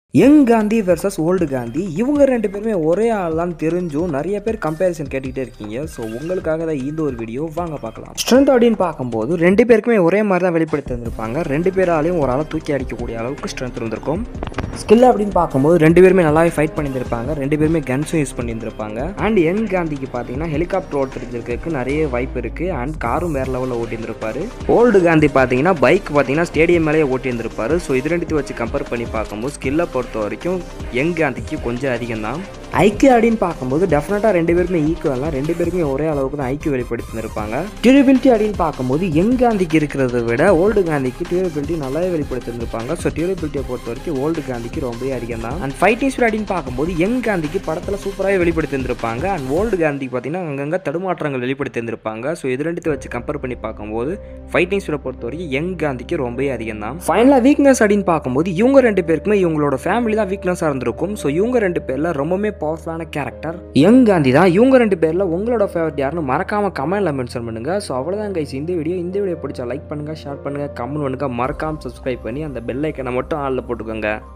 young Gandhi versus old Gandhi இவங்க ரெண்டு பேருமே ஒரே ஆள் தான் தெரிஞ்சும் நிறைய பேர் கம்பேரிசன் கேட்டுக்கிட்டே இருக்கீங்க ஸோ உங்களுக்காக தான் இந்த ஒரு வீடியோ வாங்க பார்க்கலாம் ஸ்ட்ரென்த் அப்படின்னு பார்க்கும்போது ரெண்டு பேருக்குமே ஒரே மாதிரி தான் வெளிப்படுத்தி இருந்திருப்பாங்க ரெண்டு பேராலையும் ஒரு ஆளை தூக்கி அடிக்கக்கூடிய அளவுக்கு ஸ்ட்ரென்த் இருந்திருக்கும் ஸ்கில் அப்படின்னு பார்க்கும்போது ரெண்டு பேருமே நல்லாவே ஃபைட் பண்ணியிருந்திருப்பாங்க ரெண்டு பேருமே கன்ஸும் யூஸ் பண்ணியிருந்திருப்பாங்க அண்ட் யங் காந்திக்கு பார்த்தீங்கன்னா ஹெலிகாப்டர் ஓட்டுறதுக்கு நிறைய வாய்ப்பு இருக்குது அண்ட் காரும் வேறு லெவலில் ஓட்டியிருந்திருப்பாரு ஓல்டு காந்தி பார்த்தீங்கன்னா பைக் பார்த்தீங்கன்னா ஸ்டேடியம் மேலேயே ஓட்டியிருந்திருப்பாரு ஸோ இது ரெண்டுத்தையும் வச்சு கம்பேர் பண்ணி பார்க்கும்போது ஸ்கில்லை பொறுத்த வரைக்கும் யங் காந்திக்கு கொஞ்சம் அதிகம் தான் ஐக்கிய அப்படின்னு பார்க்கும்போது டெஃபினட்டாக ரெண்டு பேருமே ஈக்குவலாக ரெண்டு பேருமே ஒரே அளவுக்கு தான் ஐக்கிய வெளிப்படுத்தியிருப்பாங்க டியூரபிலிட்டி அப்படின்னு பார்க்கும்போது யங் காந்திக்கு இருக்கிறத விட ஓல்டு காந்திக்கு டியூரபிலிட்டி நல்லாவே வெளிப்படுத்தியிருந்திருப்பாங்க ஸோ டியூரபிலிட்டியை பொறுத்த வரைக்கும் ஓல்டு காந்திக்கு ரொம்பவே அதிகம் தான் அண்ட் ஃபைட்டிங் ஸ்பீட் அப்படின்னு பார்க்கும்போது யங் காந்திக்கு படத்தில் சூப்பராகவே வெளிப்படுத்தியிருந்திருப்பாங்க அண்ட் ஓல்டு காந்திக்கு பார்த்தீங்கன்னா அங்கங்கே தடுமாற்றங்கள் வெளிப்படுத்தியிருந்திருப்பாங்க ஸோ இது ரெண்டுத்தை வச்சு கம்பேர் பண்ணி பார்க்கும்போது ஃபைட்டிங் ஸ்பீடை பொறுத்த வரைக்கும் யங் காந்திக்கு ரொம்பவே அதிகம் தான் ஃபைனலாக வீக்னஸ் அப்படின்னு பார்க்கும்போது இவங்க ரெண்டு பேருக்குமே இவங்களோட ஃபேமிலி தான் வீக்னஸாக இருந்திருக்கும் ஸோ இவங்க ரெண்டு பேரில் ரொம்பவே பவர்ஃபுல்லான கேரக்டர் யங் காந்தி தான் இவங்க ரெண்டு பேரில் உங்களோட ஃபேவரட் யாருன்னு மறக்காம கமெண்ட்ல மென்ஷன் பண்ணுங்க ஸோ அவ்வளோதான் கைஸ் இந்த வீடியோ இந்த வீடியோ பிடிச்சா லைக் பண்ணுங்க ஷேர் பண்ணுங்க கமெண்ட் பண்ணுங்க மறக்காம சப்ஸ்கிரைப் பண்ணி அந்த பெல் ஐக்கனை மட்டும் ஆளில் போட்டுக்கோங்க